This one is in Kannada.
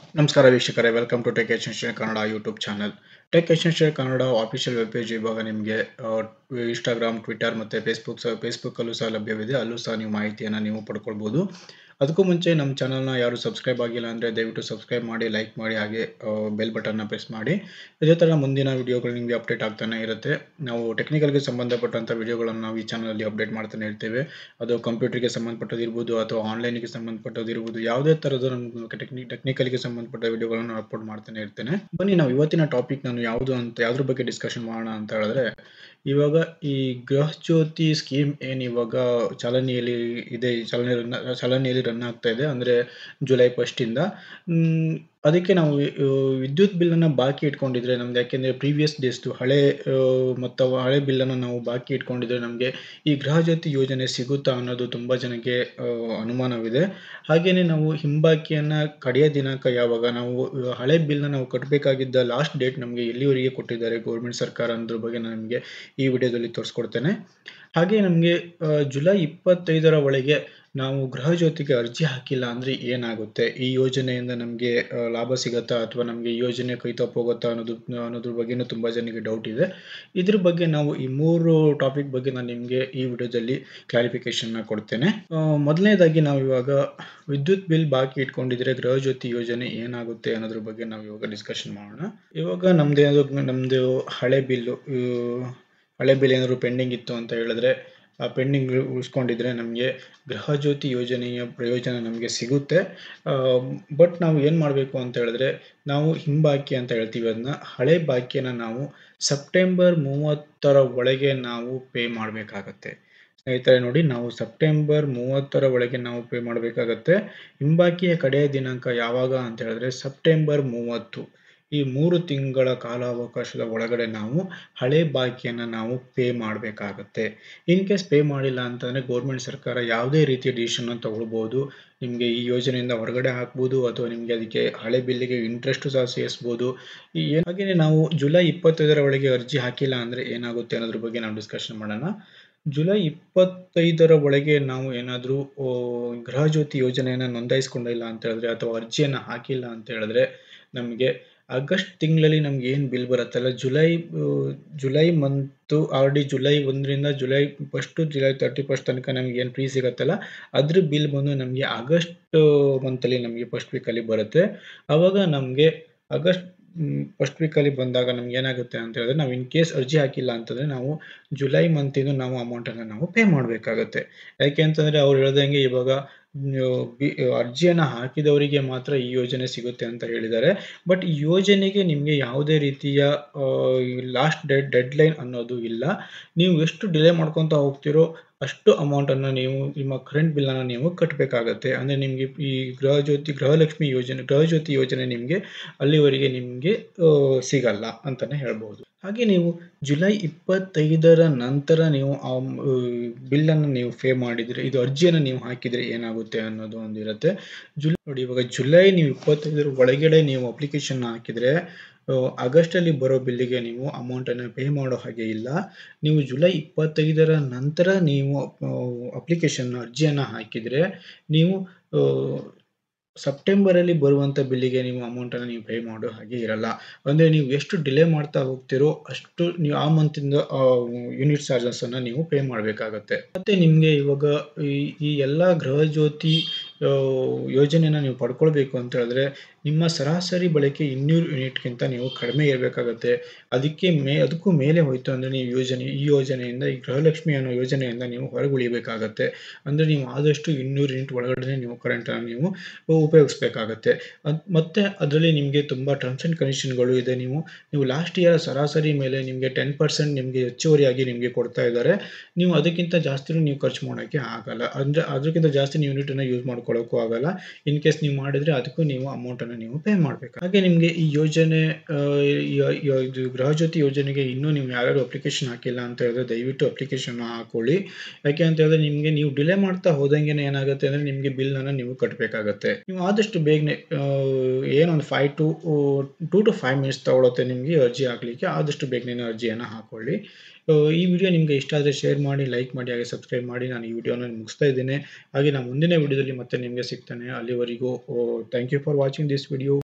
ನಮಸ್ಕಾರ ವೀಕ್ಷಕರೇ welcome to tech essential Kannada YouTube channel tech essential Kannada official web page ಇವಾಗ ನಿಮಗೆ ಇನ್ಸ್ಟಾಗ್ರಾಮ್ ಟ್ವಿಟರ್ ಮತ್ತು ಫೇಸ್ಬುಕ್ ಸಹ ಫೇಸ್ಬುಕ್ಕಲ್ಲೂ ಸಹ ಲಭ್ಯವಿದೆ ಅಲ್ಲೂ ಸಹ ನೀವು ಮಾಹಿತಿಯನ್ನು ನೀವು ಪಡ್ಕೊಳ್ಬೋದು ಅದಕ್ಕೂ ಮುಂಚೆ ನಮ್ಮ ಚಾನಲ್ನ ಯಾರು ಸಬ್ಸ್ಕ್ರೈಬ್ ಆಗಿಲ್ಲ ಅಂದರೆ ದಯವಿಟ್ಟು ಸಬ್ಸ್ಕ್ರೈಬ್ ಮಾಡಿ ಲೈಕ್ ಮಾಡಿ ಹಾಗೆ ಬೆಲ್ ಬಟನ್ನ ಪ್ರೆಸ್ ಮಾಡಿ ಇದೇ ಥರ ಮುಂದಿನ ವಿಡಿಯೋಗಳು ನಿಮಗೆ ಅಪ್ಡೇಟ್ ಆಗ್ತಾನೆ ಇರುತ್ತೆ ನಾವು ಟೆಕ್ನಿಕಲ್ಗೆ ಸಂಬಂಧಪಟ್ಟಂಥ ವಿಡಿಯೋಗಳನ್ನು ನಾವು ಈ ಚಾನಲಲ್ಲಿ ಅಪ್ಡೇಟ್ ಮಾಡ್ತಾನೆ ಇರ್ತೇವೆ ಅದು ಕಂಪ್ಯೂಟರ್ಗೆ ಸಂಬಂಧಪಟ್ಟದಿರ್ಬೋದು ಅಥವಾ ಆನ್ಲೈನ್ಗೆ ಸಂಬಂಧಪಟ್ಟದಿರ್ಬೋದು ಯಾವುದೇ ಥರದ ನಮ್ಗೆ ಟೆಕ್ನಿ ಟೆಕ್ನಿಕಲ್ಗೆ ಸಂಬಂಧಪಟ್ಟ ವಿಡಿಯೋಗಳನ್ನು ಅಪ್ಲೋಡ್ ಮಾಡ್ತಾನೆ ಇರ್ತೇನೆ ಬನ್ನಿ ನಾವು ಇವತ್ತಿನ ಟಾಪಿಕ್ ನಾನು ಯಾವುದು ಅಂತ ಯಾವ್ದ್ರ ಬಗ್ಗೆ ಡಿಸ್ಕಷನ್ ಮಾಡೋಣ ಅಂತ ಹೇಳಿದ್ರೆ ಇವಾಗ ಈ ಗೃಹ ಜ್ಯೋತಿ ಸ್ಕೀಮ್ ಏನು ಇವಾಗ ಚಾಲನೆಯಲ್ಲಿ ಇದೆ ಚಾಲನೆ ಚಾಲನೆಯಲ್ಲಿ ರನ್ ಆಗ್ತಾ ಇದೆ ಅಂದರೆ ಜುಲೈ ಫಸ್ಟಿಂದ ಅದಕ್ಕೆ ನಾವು ವಿದ್ಯುತ್ ಬಿಲ್ಲನ್ನು ಬಾಕಿ ಇಟ್ಕೊಂಡಿದ್ರೆ ನಮ್ದು ಯಾಕೆಂದರೆ ಪ್ರೀವಿಯಸ್ ಡೇಸ್ದು ಹಳೆ ಮತ್ತು ಹಳೆ ಬಿಲ್ಲನ್ನು ನಾವು ಬಾಕಿ ಇಟ್ಕೊಂಡಿದ್ರೆ ನಮಗೆ ಈ ಗೃಹ ಜ್ಯೋತಿ ಯೋಜನೆ ಸಿಗುತ್ತಾ ಅನ್ನೋದು ತುಂಬ ಜನಕ್ಕೆ ಅನುಮಾನವಿದೆ ಹಾಗೆಯೇ ನಾವು ಹಿಂಬಾಕಿಯನ್ನು ಕಡೆಯ ದಿನಾಂಕ ಯಾವಾಗ ನಾವು ಹಳೆ ಬಿಲ್ನ ನಾವು ಕಟ್ಟಬೇಕಾಗಿದ್ದ ಲಾಸ್ಟ್ ಡೇಟ್ ನಮಗೆ ಎಲ್ಲಿವರೆಗೆ ಕೊಟ್ಟಿದ್ದಾರೆ ಗೌರ್ಮೆಂಟ್ ಸರ್ಕಾರ ಅನ್ನೋದ್ರ ಬಗ್ಗೆ ನಾನು ನಿಮಗೆ ಈ ವಿಡಿಯೋದಲ್ಲಿ ತೋರಿಸ್ಕೊಡ್ತೇನೆ ಹಾಗೆ ನಮಗೆ ಜುಲೈ ಇಪ್ಪತ್ತೈದರ ಒಳಗೆ ನಾವು ಗೃಹ ಜ್ಯೋತಿಗೆ ಅರ್ಜಿ ಹಾಕಿಲ್ಲ ಅಂದರೆ ಏನಾಗುತ್ತೆ ಈ ಯೋಜನೆಯಿಂದ ನಮಗೆ ಲಾಭ ಸಿಗುತ್ತಾ ಅಥವಾ ನಮಗೆ ಈ ಯೋಜನೆ ಕೈ ತಪ್ಪೋಗುತ್ತಾ ಅನ್ನೋದು ಅನ್ನೋದ್ರ ಬಗ್ಗೆನೂ ತುಂಬ ಜನಕ್ಕೆ ಡೌಟ್ ಇದೆ ಇದ್ರ ಬಗ್ಗೆ ನಾವು ಈ ಮೂರು ಟಾಪಿಕ್ ಬಗ್ಗೆ ನಾನು ನಿಮಗೆ ಈ ವಿಡಿಯೋದಲ್ಲಿ ಕ್ಲಾರಿಫಿಕೇಶನ್ನ ಕೊಡ್ತೇನೆ ಮೊದಲನೇದಾಗಿ ನಾವು ಇವಾಗ ವಿದ್ಯುತ್ ಬಿಲ್ ಬಾಕಿ ಇಟ್ಕೊಂಡಿದ್ರೆ ಗೃಹ ಜ್ಯೋತಿ ಯೋಜನೆ ಏನಾಗುತ್ತೆ ಅನ್ನೋದ್ರ ಬಗ್ಗೆ ನಾವು ಇವಾಗ ಡಿಸ್ಕಷನ್ ಮಾಡೋಣ ಇವಾಗ ನಮ್ದು ನಮ್ಮದು ಹಳೆ ಬಿಲ್ಲು ಹಳೆ ಬಿಲ್ ಏನಾದ್ರು ಪೆಂಡಿಂಗ್ ಇತ್ತು ಅಂತ ಹೇಳಿದ್ರೆ ಆ ಪೆಂಡಿಂಗ್ ಉಳಿಸ್ಕೊಂಡಿದ್ರೆ ನಮಗೆ ಗೃಹ ಜ್ಯೋತಿ ಯೋಜನೆಯ ಪ್ರಯೋಜನ ನಮಗೆ ಸಿಗುತ್ತೆ ಬಟ್ ನಾವು ಏನು ಮಾಡಬೇಕು ಅಂತ ಹೇಳಿದ್ರೆ ನಾವು ಹಿಂಬಾಕಿ ಅಂತ ಹೇಳ್ತೀವಿ ಅದನ್ನ ಹಳೆ ಬಾಕಿಯನ್ನು ನಾವು ಸೆಪ್ಟೆಂಬರ್ ಮೂವತ್ತರ ಒಳಗೆ ನಾವು ಪೇ ಮಾಡಬೇಕಾಗತ್ತೆ ಸ್ನೇಹಿತರೆ ನೋಡಿ ನಾವು ಸೆಪ್ಟೆಂಬರ್ ಮೂವತ್ತರ ಒಳಗೆ ನಾವು ಪೇ ಮಾಡಬೇಕಾಗತ್ತೆ ಹಿಂಬಾಕಿಯ ಕಡೆಯ ದಿನಾಂಕ ಯಾವಾಗ ಅಂತ ಹೇಳಿದ್ರೆ ಸೆಪ್ಟೆಂಬರ್ ಮೂವತ್ತು ಈ ಮೂರು ತಿಂಗಳ ಕಾಲಾವಕಾಶದ ಒಳಗಡೆ ನಾವು ಹಳೆ ಬಾಕಿಯನ್ನು ನಾವು ಪೇ ಮಾಡಬೇಕಾಗತ್ತೆ ಇನ್ ಕೇಸ್ ಪೇ ಮಾಡಿಲ್ಲ ಅಂತಂದರೆ ಗೌರ್ಮೆಂಟ್ ಸರ್ಕಾರ ಯಾವುದೇ ರೀತಿಯ ಡಿಸಿಷನ್ನ ತಗೊಳ್ಬೋದು ನಿಮಗೆ ಈ ಯೋಜನೆಯಿಂದ ಹೊರಗಡೆ ಹಾಕ್ಬೋದು ಅಥವಾ ನಿಮಗೆ ಅದಕ್ಕೆ ಹಳೆ ಬಿಲ್ಲಿಗೆ ಇಂಟ್ರೆಸ್ಟ್ ಸಹ ಸೇರಿಸ್ಬೋದು ಈ ಹಾಗೆಯೇ ನಾವು ಜುಲೈ ಇಪ್ಪತ್ತೈದರ ಒಳಗೆ ಅರ್ಜಿ ಹಾಕಿಲ್ಲ ಅಂದರೆ ಏನಾಗುತ್ತೆ ಅನ್ನೋದ್ರ ಬಗ್ಗೆ ನಾವು ಡಿಸ್ಕಷನ್ ಮಾಡೋಣ ಜುಲೈ ಇಪ್ಪತ್ತೈದರ ಒಳಗೆ ನಾವು ಏನಾದರೂ ಗೃಹ ಜ್ಯೋತಿ ಯೋಜನೆಯನ್ನು ನೋಂದಾಯಿಸ್ಕೊಂಡಿಲ್ಲ ಅಂತ ಹೇಳಿದ್ರೆ ಅಥವಾ ಅರ್ಜಿಯನ್ನು ಹಾಕಿಲ್ಲ ಅಂತ ಹೇಳಿದ್ರೆ ನಮಗೆ ಆಗಸ್ಟ್ ತಿಂಗಳಲ್ಲಿ ನಮ್ಗೆ ಏನು ಬಿಲ್ ಬರುತ್ತಲ್ಲ July July month already July ಒಂದರಿಂದ July first July thirty first ತನಕ ನಮಗೆ ಏನು ಫ್ರೀ ಸಿಗುತ್ತಲ್ಲ ಅದ್ರ ಬಿಲ್ ಬಂದು ನಮಗೆ ಆಗಸ್ಟ್ ಮಂತಲ್ಲಿ ನಮಗೆ ಫಸ್ಟ್ ವೀಕಲ್ಲಿ ಬರುತ್ತೆ ಆವಾಗ ನಮಗೆ ಆಗಸ್ಟ್ ಫಸ್ಟ್ ವೀಕಲ್ಲಿ ಬಂದಾಗ ನಮ್ಗೆ ಏನಾಗುತ್ತೆ ಅಂತ ಹೇಳಿದ್ರೆ ನಾವು ಇನ್ ಕೇಸ್ ಅರ್ಜಿ ಹಾಕಿಲ್ಲ ಅಂತಂದರೆ ನಾವು ಜುಲೈ ಮಂತಿಂದು ನಾವು ಅಮೌಂಟನ್ನು ನಾವು ಪೇ ಮಾಡಬೇಕಾಗತ್ತೆ ಯಾಕೆ ಅಂತಂದರೆ ಅವ್ರು ಹೇಳ್ದಂಗೆ ಇವಾಗ ಅರ್ಜಿಯನ್ನು ಹಾಕಿದವರಿಗೆ ಮಾತ್ರ ಈ ಯೋಜನೆ ಸಿಗುತ್ತೆ ಅಂತ ಹೇಳಿದ್ದಾರೆ ಬಟ್ ಈ ಯೋಜನೆಗೆ ನಿಮಗೆ ಯಾವುದೇ ರೀತಿಯ ಲಾಸ್ಟ್ ಡೆಡ್ ಡೆಡ್ ಲೈನ್ ಅನ್ನೋದು ಇಲ್ಲ ನೀವು ಎಷ್ಟು ಡಿಲೇ ಮಾಡ್ಕೊತಾ ಹೋಗ್ತಿರೋ ಅಷ್ಟು ಅಮೌಂಟನ್ನು ನೀವು ನಿಮ್ಮ ಕರೆಂಟ್ ಬಿಲ್ಲನ್ನು ನೀವು ಕಟ್ಟಬೇಕಾಗತ್ತೆ ಅಂದರೆ ನಿಮಗೆ ಈ ಗೃಹ ಜ್ಯೋತಿ ಗೃಹಲಕ್ಷ್ಮಿ ಯೋಜನೆ ಗೃಹ ಜ್ಯೋತಿ ಯೋಜನೆ ನಿಮಗೆ ಅಲ್ಲಿವರೆಗೆ ನಿಮಗೆ ಸಿಗಲ್ಲ ಅಂತಲೇ ಹೇಳ್ಬೋದು ಹಾಗೆ ನೀವು ಜುಲೈ ಇಪ್ಪತ್ತೈದರ ನಂತರ ನೀವು ಆ ಬಿಲ್ಲನ್ನು ನೀವು ಪೇ ಮಾಡಿದರೆ ಇದು ಅರ್ಜಿಯನ್ನು ನೀವು ಹಾಕಿದರೆ ಏನಾಗುತ್ತೆ ಅನ್ನೋದು ಒಂದಿರುತ್ತೆ ಜುಲೈ ನೋಡಿ ಇವಾಗ ಜುಲೈ ನೀವು ಇಪ್ಪತ್ತೈದರ ಒಳಗಡೆ ನೀವು ಅಪ್ಲಿಕೇಶನ್ ಹಾಕಿದರೆ ಆಗಸ್ಟಲ್ಲಿ ಬರೋ ಬಿಲ್ಲಿಗೆ ನೀವು ಅಮೌಂಟನ್ನು ಪೇ ಮಾಡೋ ಹಾಗೆ ಇಲ್ಲ ನೀವು ಜುಲೈ ಇಪ್ಪತ್ತೈದರ ನಂತರ ನೀವು ಅಪ್ಲಿಕೇಶನ್ ಅರ್ಜಿಯನ್ನು ಹಾಕಿದರೆ ನೀವು ಸೆಪ್ಟೆಂಬರಲ್ಲಿ ಬರುವಂಥ ಬಿಲ್ಲಿಗೆ ನೀವು ಅಮೌಂಟನ್ನು ನೀವು ಪೇ ಮಾಡೋ ಹಾಗೆ ಇರಲ್ಲ ಅಂದರೆ ನೀವು ಎಷ್ಟು ಡಿಲೇ ಮಾಡ್ತಾ ಹೋಗ್ತಿರೋ ಅಷ್ಟು ನೀವು ಆ ಮಂತಿಂದ ಯೂನಿಟ್ ಚಾರ್ಜಸನ್ನು ನೀವು ಪೇ ಮಾಡಬೇಕಾಗತ್ತೆ ಮತ್ತು ನಿಮಗೆ ಇವಾಗ ಈ ಎಲ್ಲ ಗೃಹ ಜ್ಯೋತಿ ಯೋಜನೆನ ನೀವು ಪಡ್ಕೊಳ್ಬೇಕು ಅಂತ ಹೇಳಿದ್ರೆ ನಿಮ್ಮ ಸರಾಸರಿ ಬಳಕೆ ಇನ್ನೂರು ಯೂನಿಟ್ಗಿಂತ ನೀವು ಕಡಿಮೆ ಇರಬೇಕಾಗತ್ತೆ ಅದಕ್ಕೆ ಮೇ ಅದಕ್ಕೂ ಮೇಲೆ ಹೋಯಿತು ಅಂದರೆ ನೀವು ಯೋಜನೆ ಈ ಯೋಜನೆಯಿಂದ ಈ ಗೃಹಲಕ್ಷ್ಮಿ ಅನ್ನೋ ಯೋಜನೆಯಿಂದ ನೀವು ಹೊರಗುಳಿಬೇಕಾಗತ್ತೆ ಅಂದರೆ ನೀವು ಆದಷ್ಟು ಇನ್ನೂರು ಯೂನಿಟ್ ಒಳಗಡೆ ನೀವು ಕರೆಂಟನ್ನು ನೀವು ಉಪಯೋಗಿಸ್ಬೇಕಾಗತ್ತೆ ಮತ್ತು ಅದರಲ್ಲಿ ನಿಮಗೆ ತುಂಬ ಟರ್ಮ್ಸ್ ಆ್ಯಂಡ್ ಕಂಡೀಷನ್ಗಳು ಇದೆ ನೀವು ನೀವು ಲಾಸ್ಟ್ ಇಯರ್ ಸರಾಸರಿ ಮೇಲೆ ನಿಮಗೆ ಟೆನ್ ಪರ್ಸೆಂಟ್ ನಿಮಗೆ ಹೆಚ್ಚುವರಿಯಾಗಿ ನಿಮಗೆ ಕೊಡ್ತಾ ಇದ್ದಾರೆ ನೀವು ಅದಕ್ಕಿಂತ ಜಾಸ್ತಿ ನೀವು ಖರ್ಚು ಮಾಡೋಕ್ಕೆ ಆಗಲ್ಲ ಅಂದರೆ ಅದಕ್ಕಿಂತ ಜಾಸ್ತಿ ನೀವು ಯೂನಿಟನ್ನು ಯೂಸ್ ಮಾಡ್ಕೊಳ್ಳೋಕ್ಕೂ ಆಗಲ್ಲ ಇನ್ ಕೇಸ್ ನೀವು ಮಾಡಿದರೆ ಅದಕ್ಕೂ ನೀವು ಅಮೌಂಟನ್ನು ನೀವು ಪೇ ಮಾಡಬೇಕು ಹಾಗೆ ನಿಮಗೆ ಈ ಯೋಜನೆ ಇದು ಗೃಹ ಜ್ಯೋತಿ ಯೋಜನೆಗೆ ಇನ್ನೂ ನೀವು ಯಾರ್ಯಾರು ಅಪ್ಲಿಕೇಶನ್ ಹಾಕಿಲ್ಲ ಅಂತ ಹೇಳಿದ್ರೆ ದಯವಿಟ್ಟು ಅಪ್ಲಿಕೇಶನ್ ಹಾಕೊಳ್ಳಿ ಯಾಕೆ ಅಂತ ಹೇಳಿದ್ರೆ ನಿಮಗೆ ನೀವು ಡಿಲೇ ಮಾಡ್ತಾ ಹೋದಂಗೆ ಏನಾಗುತ್ತೆ ಅಂದರೆ ನಿಮಗೆ ಬಿಲ್ಲನ್ನು ನೀವು ಕಟ್ಟಬೇಕಾಗತ್ತೆ ನೀವು ಆದಷ್ಟು ಬೇಗನೆ ಏನೊಂದು five to two to five minutes ತಗೊಳುತ್ತೆ ನಿಮಗೆ ಅರ್ಜಿ ಹಾಕಲಿಕ್ಕೆ ಆದಷ್ಟು ಬೇಗನೆ ಅರ್ಜಿಯನ್ನು ಹಾಕೊಳ್ಳಿ ಈ ವಿಡಿಯೋ ನಿಮಗೆ ಇಷ್ಟ ಆದರೆ ಶೇರ್ ಮಾಡಿ ಲೈಕ್ ಮಾಡಿ ಹಾಗೆ ಸಬ್ಸ್ಕ್ರೈಬ್ ಮಾಡಿ ನಾನು ಈ ವಿಡಿಯೋನ ಮುಗಿಸ್ತಾ ಇದ್ದೇನೆ ಹಾಗೆ ನಾನು ಮುಂದಿನ ವಿಡಿಯೋದಲ್ಲಿ ಮತ್ತೆ ನಿಮಗೆ ಸಿಗ್ತಾನೆ ಅಲ್ಲಿವರೆಗೂ thank you for watching this video